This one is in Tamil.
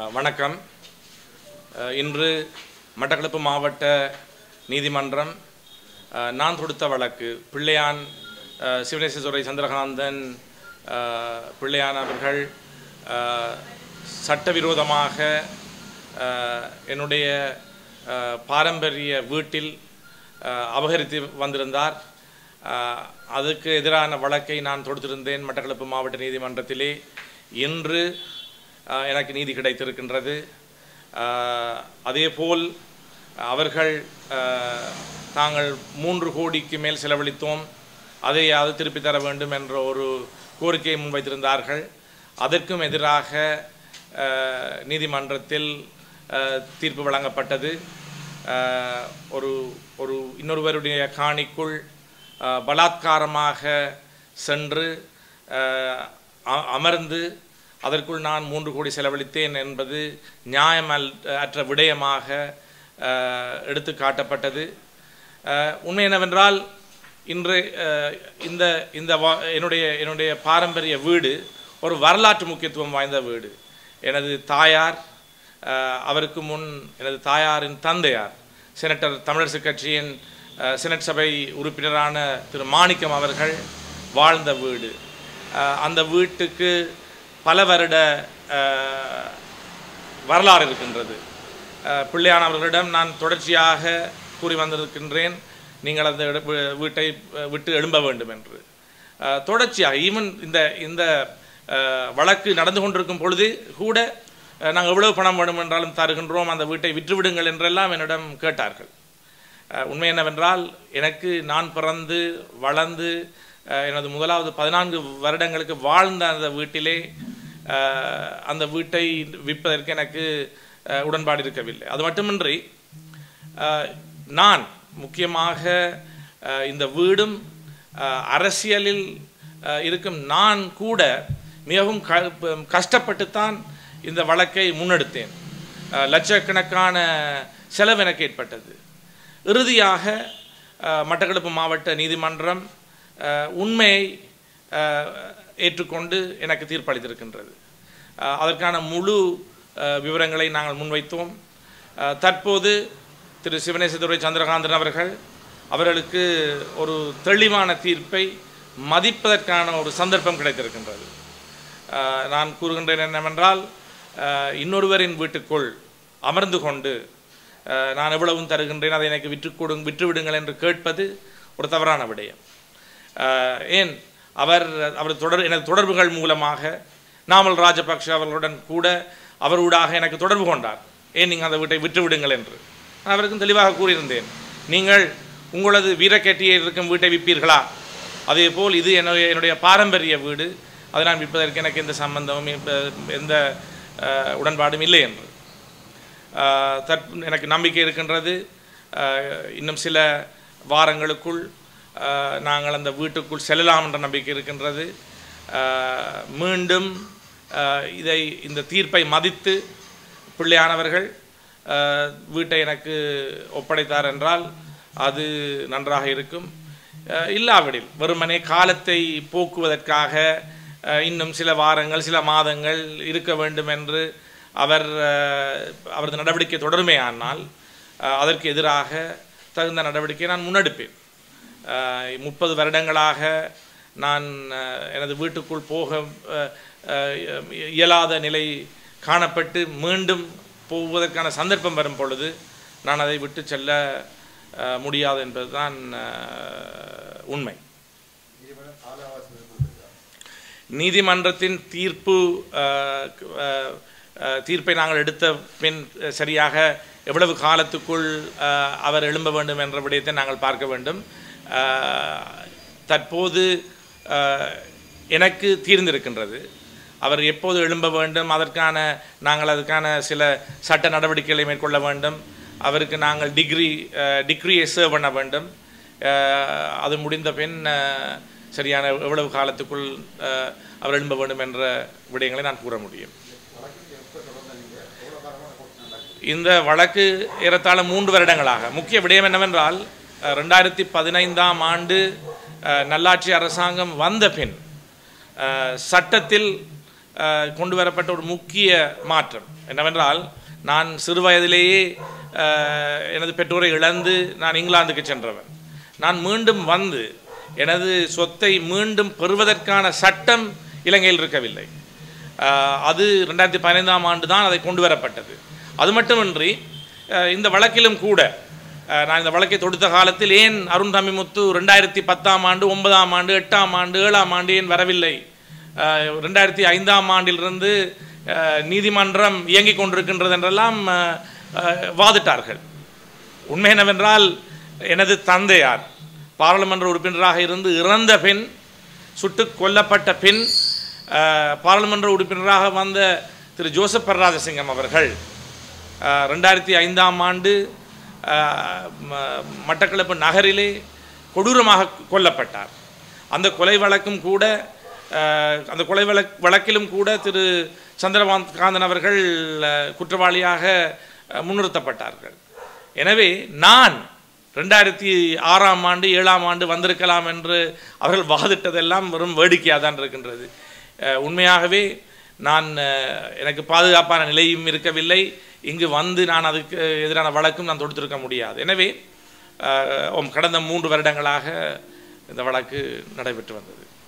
வணக்கம் அஹ், இன்று மட்டக்களப்பு மாவட்ட நீதிமன்றம் அஹ், நான் தொடுத்த வழக்கு பிள்ளையான் அஹ், சிவனேஸ்வரத்துறை சந்திரகாந்தன் அஹ், பிள்ளையான் அவர்கள் அஹ், சட்டவிரோதமாக அஹ், என்னுடைய அஹ், பாரம்பரிய வீட்டில் அஹ், அபகரித்து வந்திருந்தார் அஹ், அதுக்கு எதிரான வழக்கை நான் தொடுத்திருந்தேன் மட்டக்களப்பு மாவட்ட நீதிமன்றத்திலே இன்று அஹ், எனக்கு நீதி கிடைத்திருக்கின்றது அஹ், அதேபோல் அவர்கள் அஹ், தாங்கள் மூன்று கோடிக்கு மேல் செலவழித்தோம் அதையாவது திருப்பி தர வேண்டும் என்ற ஒரு கோரிக்கையை முன்வைத்திருந்தார்கள் அதற்கும் எதிராக அஹ், நீதிமன்றத்தில் அஹ், தீர்ப்பு வழங்கப்பட்டது அஹ், ஒரு ஒரு இன்னொருவருடைய காணிக்குள் அஹ், பலாத்காரமாக சென்று அஹ், அ- அமர்ந்து அதற்குள் நான் மூன்று கோடி செலவழித்தேன் என்பது நியாயமல் அற்ற விடயமாக அஹ், எடுத்து காட்டப்பட்டது அஹ், உண்மை என்னவென்றால் இன்று அஹ், இந்த இந்த வா- என்னுடைய என்னுடைய பாரம்பரிய வீடு ஒரு வரலாற்று முக்கியத்துவம் வாய்ந்த வீடு எனது தாயார் அஹ், அவருக்கு முன் எனது தாயாரின் தந்தையார் செனட்டர் தமிழரசு கட்சியின் அஹ், செனட் சபை உறுப்பினரான திரு மாணிக்கம் அவர்கள் வாழ்ந்த வீடு அஹ், அந்த வீட்டுக்கு பல வருட அஹ், வரலாறு இருக்கின்றது அஹ், பிள்ளையான் அவர்களிடம் நான் தொடர்ச்சியாக கூறி வந்திருக்கின்றேன் நீங்கள் அந்த இட- வீ- வீட்டை அஹ், விட்டு எழும்ப வேண்டும் என்று அஹ், தொடர்ச்சியாக ஈவன் இந்த இந்த அஹ், வழக்கு நடந்து கொண்டிருக்கும் பொழுது கூட அஹ், நாங்கள் எவ்வளவு பணம் வேணும் என்றாலும் தருகின்றோம் அந்த வீட்டை விற்றுவிடுங்கள் என்றெல்லாம் என்னிடம் கேட்டார்கள் அஹ், உண்மை என்னவென்றால் எனக்கு நான் பிறந்து வளர்ந்து அஹ், எனது முதலாவது பதினான்கு வருடங்களுக்கு வாழ்ந்த அந்த வீட்டிலே அஹ், அந்த வீட்டை விற்பதற்கு எனக்கு அஹ், உடன்பாடு இருக்கவில்லை அது மட்டுமின்றி அஹ், நான் முக்கியமாக அஹ், இந்த வீடும் அஹ், அரசியலில் அஹ், இருக்கும் நான் கூட மிகவும் க- ப- கஷ்டப்பட்டுத்தான் இந்த வழக்கை முன்னெடுத்தேன் அஹ், லட்சக்கணக்கான செலவு எனக்கு ஏற்பட்டது இறுதியாக அஹ், மட்டக்களப்பு மாவட்ட நீதிமன்றம் அஹ், உண்மையை அஹ், ஏற்றுக்கொண்டு எனக்கு தீர்ப்பளித்திருக்கின்றது அஹ், அதற்கான முழு அஹ், விவரங்களை நாங்கள் முன்வைத்தோம் அஹ், தற்போது திரு சிவனேசதுரை சந்திரகாந்தன் அவர்கள் அவர்களுக்கு ஒரு தெளிவான தீர்ப்பை மதிப்பதற்கான ஒரு சந்தர்ப்பம் கிடைத்திருக்கின்றது அஹ், நான் கூறுகின்றேன் என்னவென்றால் அஹ், இன்னொருவரின் வீட்டுக்குள் அமர்ந்து கொண்டு அஹ், நான் எவ்வளவும் தருகின்றேன் அதை எனக்கு விற்று கொடு விற்றுவிடுங்கள் என்று கேட்பது ஒரு தவறான விடயம் அஹ், ஏன் அவர் அவர் தொடர் எனது தொடர்புகள் மூலமாக நாமல் ராஜபக்ஷ அவர்களுடன் கூட அவரூடாக எனக்கு தொடர்பு கொண்டார் ஏன் நீங்கள் அந்த வீட்டை விற்றுவிடுங்கள் என்று நான் அவருக்கும் தெளிவாக கூறியிருந்தேன் நீங்கள் உங்களது வீரக்கேட்டியை இருக்கும் வீட்டை விற்பீர்களா அதே போல் இது என்னுடைய என்னுடைய பாரம்பரிய வீடு அதை நான் விற்பதற்கு எனக்கு எந்த சம்பந்தமும் இப்ப- எந்த அஹ், உடன்பாடும் இல்லை என்று அஹ், தற் எனக்கு நம்பிக்கை இருக்கின்றது அஹ், இன்னும் சில வாரங்களுக்குள் அஹ், நாங்கள் அந்த வீட்டுக்குள் செல்லலாம் என்ற நம்பிக்கை இருக்கின்றது அஹ், மீண்டும் அஹ், இதை இந்த தீர்ப்பை மதித்து பிள்ளையானவர்கள் அஹ், வீட்டை எனக்கு ஒப்படைத்தார் என்றால் அது நன்றாக இருக்கும் அஹ், இல்லாவிடில் வெறுமனே காலத்தை போக்குவதற்காக அஹ், இன்னும் சில வாரங்கள் சில மாதங்கள் இருக்க வேண்டும் என்று அவர் அஹ், அவரது நடவடிக்கை தொடருமேயானால் அஹ், அதற்கு எதிராக தகுந்த நடவடிக்கையை நான் முன்னெடுப்பேன் முப்பது வருடங்களாக நான் அஹ், எனது வீட்டுக்குள் போக அஹ், அஹ், இயலாத நிலை காணப்பட்டு மீண்டும் போவதற்கான சந்தர்ப்பம் வரும் பொழுது நான் அதை விட்டு செல்ல அஹ், முடியாது என்பதுதான் அஹ், உண்மை நீதிமன்றத்தின் தீர்ப்பு அஹ், அஹ், அஹ், தீர்ப்பை நாங்கள் எடுத்த பின் அஹ், சரியாக எவ்வளவு காலத்துக்குள் அஹ், அவர் எழும்ப வேண்டும் என்ற விடயத்தை நாங்கள் பார்க்க வேண்டும் அஹ், தற்போது அஹ், எனக்கு தீர்ந்திருக்கின்றது அவர் எப்போது எழும்ப வேண்டும் அதற்கான நாங்கள் அதுக்கான சில சட்ட நடவடிக்கைகளை மேற்கொள்ள வேண்டும் அவருக்கு நாங்கள் டிகிரி டிகிரியை சேவ் பண்ண வேண்டும் அஹ், அது முடிந்த பின் அஹ், சரியான எவ்வளவு காலத்துக்குள் அஹ், அவர் எழும்ப வேண்டும் என்ற விடயங்களை நான் கூற முடியும் இந்த வழக்கு ஏறத்தாழ மூன்று வருடங்களாக முக்கிய விடயம் என்னவென்றால் அஹ், ரெண்டாயிரத்தி பதினைந்தாம் ஆண்டு அஹ், நல்லாட்சி அரசாங்கம் வந்த பின் அஹ், சட்டத்தில் அஹ், கொண்டு வரப்பட்ட ஒரு முக்கிய மாற்றம் என்னவென்றால் நான் சிறு வயதிலேயே அஹ், எனது பெற்றோரை இழந்து நான் இங்கிலாந்துக்கு சென்றவன் நான் மீண்டும் வந்து எனது சொத்தை மீண்டும் பெறுவதற்கான சட்டம் இலங்கையில் இருக்கவில்லை அஹ், அது ரெண்டாயிரத்தி பதினைந்தாம் ஆண்டு தான் அதை கொண்டு வரப்பட்டது அது மட்டுமின்றி அஹ், இந்த வழக்கிலும் கூட அஹ், நான் இந்த வழக்கை தொடுத்த காலத்தில் ஏன் அருண் தம்பிமுத்து ரெண்டாயிரத்தி பத்தாம் ஆண்டு ஒன்பதாம் ஆண்டு எட்டாம் ஆண்டு ஏழாம் ஆண்டு ஏன் வரவில்லை அஹ், ரெண்டாயிரத்தி ஐந்தாம் ஆண்டிலிருந்து அஹ், நீதிமன்றம் இயங்கிக் கொண்டிருக்கின்றது என்றெல்லாம் அஹ், அஹ், வாதிட்டார்கள் உண்மை என்னவென்றால் எனது தந்தையார் பாராளுமன்ற உறுப்பினராக இருந்து இறந்த பின் சுட்டுக் கொல்லப்பட்ட பின் அஹ், பாராளுமன்ற உறுப்பினராக வந்த திரு ஜோசப் பரராஜசிங்கம் அவர்கள் அஹ், ரெண்டாயிரத்தி ஐந்தாம் ஆண்டு அஹ், ம- மட்டக்களப்பு நகரிலே கொடூரமாக கொல்லப்பட்டார் அந்த கொலை வழக்கும் கூட அஹ், அந்த கொலை வழக் வழக்கிலும் கூட திரு சந்திரகாந்த் காந்தன் அவர்கள் அஹ், குற்றவாளியாக அஹ், முன்னிறுத்தப்பட்டார்கள் எனவே நான் ரெண்டாயிரத்தி ஆறாம் ஆண்டு ஏழாம் ஆண்டு வந்திருக்கலாம் என்று அவர்கள் வாதிட்டதெல்லாம் வெறும் வேடிக்கையாக தான் இருக்கின்றது அஹ், உண்மையாகவே நான் அஹ், எனக்கு பாதுகாப்பான நிலையும் இருக்கவில்லை இங்கு வந்து நான் அதுக்கு எதிரான வழக்கும் நான் தொடுத்திருக்க முடியாது எனவே அஹ், கடந்த மூன்று வருடங்களாக இந்த வழக்கு நடைபெற்று வந்தது